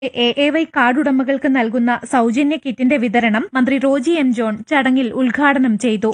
A A Y card ഉടമകൾക്ക് നൽകുന്ന സൗജന്യ കിറ്റിന്റെ വിതരണം മന്ത്രി റോജി എം ജോൺ ചടങ്ങിൽ ഉദ്ഘാടനം ചെയ്തു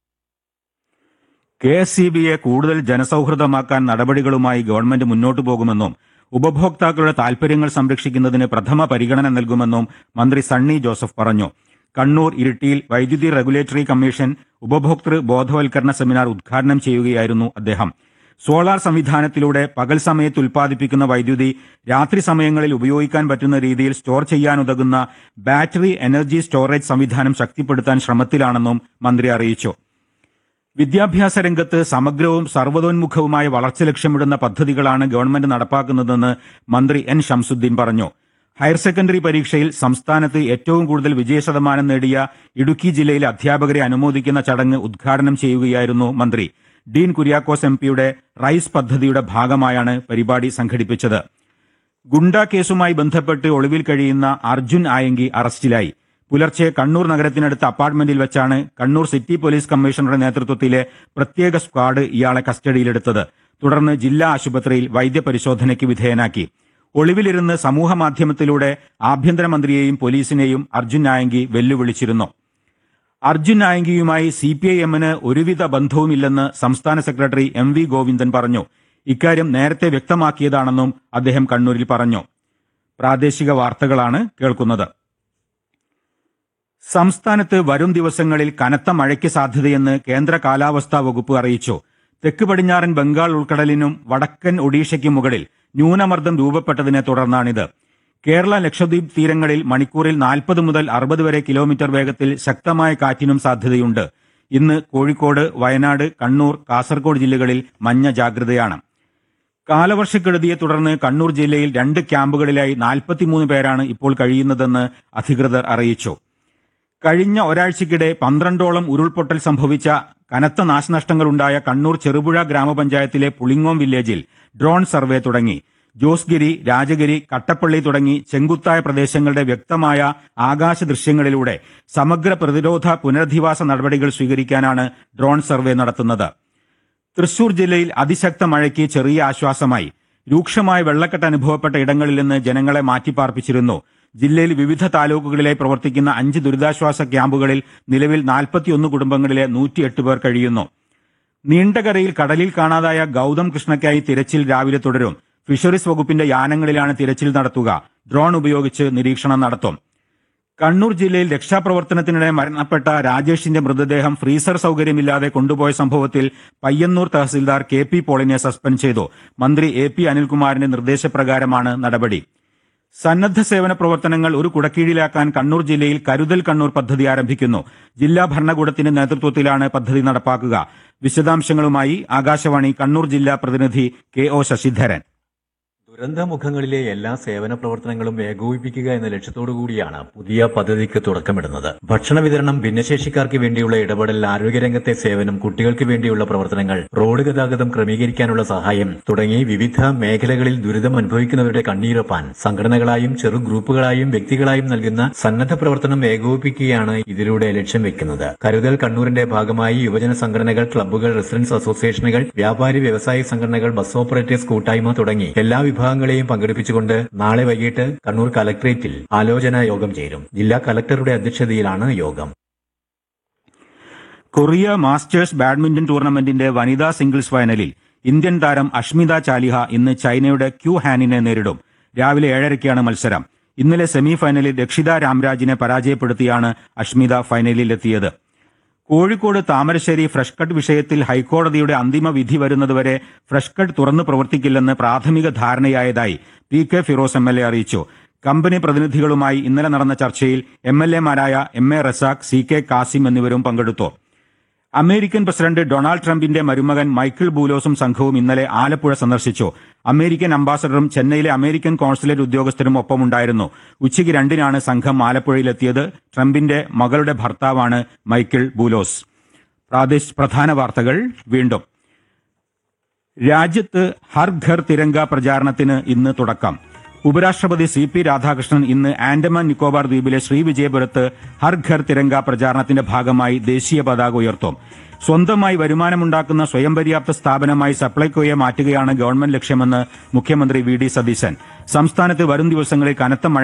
കെ എസ് സി ബിയെ കൂടുതൽ ജനസൌഹൃദമാക്കാൻ നടപടികളുമായി ഗവൺമെന്റ് മുന്നോട്ടു പോകുമെന്നും ഉപഭോക്താക്കളുടെ താൽപര്യങ്ങൾ സംരക്ഷിക്കുന്നതിന് പ്രഥമ പരിഗണന നൽകുമെന്നും മന്ത്രി സണ്ണി ജോസഫ് പറഞ്ഞു കണ്ണൂർ ഇരിട്ടിയിൽ വൈദ്യുതി റെഗുലേറ്ററി കമ്മീഷൻ ഉപഭോക്തൃ ബോധവൽക്കരണ സെമിനാർ ഉദ്ഘാടനം ചെയ്യുകയായിരുന്നു അദ്ദേഹം സോളാർ സംവിധാനത്തിലൂടെ പകൽ സമയത്ത് ഉൽപ്പാദിപ്പിക്കുന്ന വൈദ്യുതി രാത്രി സമയങ്ങളിൽ ഉപയോഗിക്കാൻ പറ്റുന്ന രീതിയിൽ സ്റ്റോർ ചെയ്യാനുതകുന്ന ബാറ്ററി എനർജി സ്റ്റോറേജ് സംവിധാനം ശക്തിപ്പെടുത്താൻ ശ്രമത്തിലാണെന്നും മന്ത്രി അറിയിച്ചു വിദ്യാഭ്യാസ രംഗത്ത് സമഗ്രവും സർവ്വതോന്മുഖവുമായ വളർച്ച ലക്ഷ്യമിടുന്ന പദ്ധതികളാണ് ഗവൺമെന്റ് നടപ്പാക്കുന്നതെന്ന് മന്ത്രി എൻ ഷംസുദ്ദീൻ പറഞ്ഞു ഹയർ സെക്കൻഡറി പരീക്ഷയിൽ സംസ്ഥാനത്ത് ഏറ്റവും കൂടുതൽ വിജയശതമാനം നേടിയ ഇടുക്കി ജില്ലയിലെ അധ്യാപകരെ അനുമോദിക്കുന്ന ചടങ്ങ് ഉദ്ഘാടനം ചെയ്യുകയായിരുന്നു മന്ത്രി ഡീൻ കുര്യാക്കോസ് എം പിയുടെ റൈസ് പദ്ധതിയുടെ ഭാഗമായാണ് പരിപാടി സംഘടിപ്പിച്ചത് ഗുണ്ട കേസുമായി ബന്ധപ്പെട്ട് ഒളിവിൽ കഴിയുന്ന അർജുൻ ആയങ്കി അറസ്റ്റിലായി പുലർച്ചെ കണ്ണൂർ നഗരത്തിനടുത്ത അപ്പാർട്ട്മെന്റിൽ വെച്ചാണ് കണ്ണൂർ സിറ്റി പോലീസ് കമ്മീഷണറുടെ നേതൃത്വത്തിലെ പ്രത്യേക സ്ക്വാഡ് ഇയാളെ കസ്റ്റഡിയിലെടുത്തത് തുടർന്ന് ജില്ലാ ആശുപത്രിയിൽ വൈദ്യപരിശോധനയ്ക്ക് വിധേയനാക്കി ഒളിവിലിരുന്ന് സമൂഹമാധ്യമത്തിലൂടെ ആഭ്യന്തരമന്ത്രിയെയും പോലീസിനെയും അർജുൻ നായങ്കി വെല്ലുവിളിച്ചിരുന്നു അർജുൻ നായങ്കിയുമായി സി പി ഐ എമ്മിന് ഒരുവിധ ബന്ധവുമില്ലെന്ന് സംസ്ഥാന സെക്രട്ടറി എം വി ഗോവിന്ദൻ പറഞ്ഞു ഇക്കാര്യം നേരത്തെ വ്യക്തമാക്കിയതാണെന്നും അദ്ദേഹം കണ്ണൂരിൽ പറഞ്ഞു പ്രാദേശിക വാർത്തകളാണ് കേൾക്കുന്നത് സംസ്ഥാനത്ത് വരും ദിവസങ്ങളിൽ കനത്ത മഴയ്ക്ക് സാധ്യതയെന്ന് കേന്ദ്ര കാലാവസ്ഥാ വകുപ്പ് അറിയിച്ചു തെക്ക് പടിഞ്ഞാറൻ ബംഗാൾ ഉൾക്കടലിനും വടക്കൻ ഒഡീഷയ്ക്കും മുകളിൽ ന്യൂനമർദ്ദം രൂപപ്പെട്ടതിനെ തുടർന്നാണിത് കേരള ലക്ഷദ്വീപ് തീരങ്ങളിൽ മണിക്കൂറിൽ നാൽപ്പത് മുതൽ അറുപത് വരെ കിലോമീറ്റർ വേഗത്തിൽ ശക്തമായ കാറ്റിനും സാധ്യതയുണ്ട് ഇന്ന് കോഴിക്കോട് വയനാട് കണ്ണൂർ കാസർഗോഡ് ജില്ലകളിൽ മഞ്ഞ ജാഗ്രതയാണ് കാലവർഷക്കെടുതിയെ തുടർന്ന് കണ്ണൂർ ജില്ലയിൽ രണ്ട് ക്യാമ്പുകളിലായി നാൽപ്പത്തിമൂന്ന് പേരാണ് ഇപ്പോൾ കഴിയുന്നതെന്ന് അധികൃതർ അറിയിച്ചു കഴിഞ്ഞ ഒരാഴ്ചക്കിടെ പന്ത്രണ്ടോളം ഉരുൾപൊട്ടൽ സംഭവിച്ച കനത്ത നാശനഷ്ടങ്ങളുണ്ടായ കണ്ണൂർ ചെറുപുഴ ഗ്രാമപഞ്ചായത്തിലെ പുളിങ്ങോം വില്ലേജിൽ ഡ്രോൺ സർവേ തുടങ്ങി ജോസ്ഗിരി രാജഗിരി കട്ടപ്പള്ളി തുടങ്ങി ചെങ്കുത്തായ പ്രദേശങ്ങളുടെ വ്യക്തമായ ആകാശ ദൃശ്യങ്ങളിലൂടെ സമഗ്ര പ്രതിരോധ പുനരധിവാസ നടപടികൾ സ്വീകരിക്കാനാണ് ഡ്രോൺ സർവേ നടത്തുന്നത് തൃശൂർ ജില്ലയിൽ അതിശക്ത മഴയ്ക്ക് ചെറിയ ആശ്വാസമായി രൂക്ഷമായ വെള്ളക്കെട്ട് അനുഭവപ്പെട്ട ഇടങ്ങളിൽ നിന്ന് ജനങ്ങളെ മാറ്റിപ്പാർപ്പിച്ചിരുന്നു ജില്ലയിൽ വിവിധ താലൂക്കുകളിലായി പ്രവർത്തിക്കുന്ന അഞ്ച് ദുരിതാശ്വാസ ക്യാമ്പുകളിൽ നിലവിൽ നാൽപ്പത്തിയൊന്ന് കുടുംബങ്ങളിലെ നൂറ്റിയെട്ട് പേർ കഴിയുന്നു നീണ്ടകരയിൽ കടലിൽ കാണാതായ ഗൌതം കൃഷ്ണയ്ക്കായി തിരച്ചിൽ രാവിലെ തുടരും ഫിഷറീസ് വകുപ്പിന്റെ യാനങ്ങളിലാണ് തിരച്ചിൽ നടത്തുക ഡ്രോൺ ഉപയോഗിച്ച് നിരീക്ഷണം നടത്തും കണ്ണൂർ ജില്ലയിൽ രക്ഷാപ്രവർത്തനത്തിനിടെ മരണപ്പെട്ട രാജേഷിന്റെ മൃതദേഹം ഫ്രീസർ സൗകര്യമില്ലാതെ കൊണ്ടുപോയ സംഭവത്തിൽ പയ്യന്നൂർ തഹസിൽദാർ കെ പി പോളിനെ സസ്പെൻഡ് ചെയ്തു മന്ത്രി എ പി അനിൽകുമാറിന്റെ നിർദ്ദേശപ്രകാരമാണ് നടപടി സന്നദ്ധ സേവന പ്രവർത്തനങ്ങൾ ഒരു കുടക്കീഴിലാക്കാൻ കണ്ണൂർ ജില്ലയിൽ കരുതൽ കണ്ണൂർ പദ്ധതി ആരംഭിക്കുന്നു ജില്ലാ ഭരണകൂടത്തിന്റെ നേതൃത്വത്തിലാണ് പദ്ധതി നടപ്പാക്കുക വിശദാംശങ്ങളുമായി ആകാശവാണി കണ്ണൂർ ജില്ലാ പ്രതിനിധി കെ ഒ ശശിധരൻ ദുരന്തമുഖങ്ങളിലെ എല്ലാ സേവന പ്രവർത്തനങ്ങളും ഏകോപിപ്പിക്കുക എന്ന ലക്ഷ്യത്തോടുകൂടിയാണ് പുതിയ പദ്ധതിക്ക് തുടക്കമിടുന്നത് ഭക്ഷണ വിതരണം ഭിന്നശേഷിക്കാർക്ക് വേണ്ടിയുള്ള ഇടപെടൽ ആരോഗ്യരംഗത്തെ സേവനം കുട്ടികൾക്ക് വേണ്ടിയുള്ള പ്രവർത്തനങ്ങൾ റോഡ് ഗതാഗതം ക്രമീകരിക്കാനുള്ള സഹായം തുടങ്ങി വിവിധ മേഖലകളിൽ ദുരിതം അനുഭവിക്കുന്നവരുടെ കണ്ണീരൊപ്പാൻ സംഘടനകളായും ചെറു ഗ്രൂപ്പുകളായും വ്യക്തികളായും നൽകുന്ന സന്നദ്ധ പ്രവർത്തനം ഏകോപിപ്പിക്കുകയാണ് ഇതിലൂടെ ലക്ഷ്യം വെക്കുന്നത് കരുതൽ കണ്ണൂരിന്റെ ഭാഗമായി യുവജന സംഘടനകൾ ക്ലബ്ബുകൾ റെസിഡൻസ് അസോസിയേഷനുകൾ വ്യാപാരി വ്യവസായ സംഘടനകൾ ബസ് ഓപ്പറേറ്റേഴ്സ് കൂട്ടായ്മ തുടങ്ങി എല്ലാ വിഭാഗങ്ങളെയും പങ്കെടുപ്പിച്ചുകൊണ്ട് നാളെ വൈകിട്ട് കണ്ണൂർ കലക്ട്രേറ്റിൽ ആലോചനാ യോഗം ചേരും ജില്ലാ കലക്ടറുടെ അധ്യക്ഷതയിലാണ് യോഗം കൊറിയ മാസ്റ്റേഴ്സ് ബാഡ്മിന്റൺ ടൂർണമെന്റിന്റെ വനിതാ സിംഗിൾസ് ഫൈനലിൽ ഇന്ത്യൻ താരം അഷ്മിത ചാലിഹ ഇന്ന് ചൈനയുടെ ക്യു ഹാനിനെ നേരിടും രാവിലെ ഏഴരയ്ക്കാണ് മത്സരം ഇന്നലെ സെമി ഫൈനലിൽ രക്ഷിത രാംരാജിനെ പരാജയപ്പെടുത്തിയാണ് അഷ്മിത ഫൈനലിലെത്തിയത് കോഴിക്കോട് താമരശ്ശേരി ഫ്രഷ് കട്ട് വിഷയത്തിൽ ഹൈക്കോടതിയുടെ അന്തിമ വിധി വരുന്നതുവരെ ഫ്രഷ് കട്ട് തുറന്നു പ്രവർത്തിക്കില്ലെന്ന് പ്രാഥമിക ധാരണയായതായി P K Firoz M L A അറിയിച്ചു കമ്പനി പ്രതിനിധികളുമായി ഇന്നലെ നടന്ന ചർച്ചയിൽ എം എൽ എമാരായ M A Razak C K Kasim എന്നിവരും പങ്കെടുത്തു അമേരിക്കൻ പ്രസിഡന്റ് ഡൊണാൾഡ് ട്രംപിന്റെ മരുമകൻ മൈക്കിൾ ബൂലോസും സംഘവും ഇന്നലെ ആലപ്പുഴ സന്ദർശിച്ചു അമേരിക്കൻ അംബാസഡറും ചെന്നൈയിലെ അമേരിക്കൻ കോൺസുലേറ്റ് ഉദ്യോഗസ്ഥരും ഒപ്പമുണ്ടായിരുന്നു ഉച്ചയ്ക്ക് രണ്ടിനാണ് സംഘം ആലപ്പുഴയിലെത്തിയത് ട്രംപിന്റെ മകളുടെ ഭർത്താവാണ് മൈക്കിൾ ബൂലോസ് പ്രാദേശ് പ്രധാന വാർത്തകൾ വീണ്ടും രാജ്യത്ത് ഹർ ഘർ തിരങ്ക പ്രചാരണത്തിന് ഇന്ന് തുടക്കം ഉപരാഷ്ട്രപതി സി പി രാധാകൃഷ്ണൻ ഇന്ന് ആൻഡമാൻ നിക്കോബാർ ദ്വീപിലെ ശ്രീവിജയപുരത്ത് ഹർ ഘർ തിരങ്ക പ്രചാരണത്തിന്റെ ഭാഗമായി ദേശീയ പതാക ഉയർത്തും സ്വന്തമായി വരുമാനമുണ്ടാക്കുന്ന സ്വയം പര്യാപ്ത സ്ഥാപനമായി സപ്ലൈകോയെ മാറ്റുകയാണ് ഗവൺമെന്റ് ലക്ഷ്യമെന്ന് മുഖ്യമന്ത്രി വി ഡി സതീശൻ സംസ്ഥാനത്ത് വരും ദിവസങ്ങളിൽ കനത്ത മഴ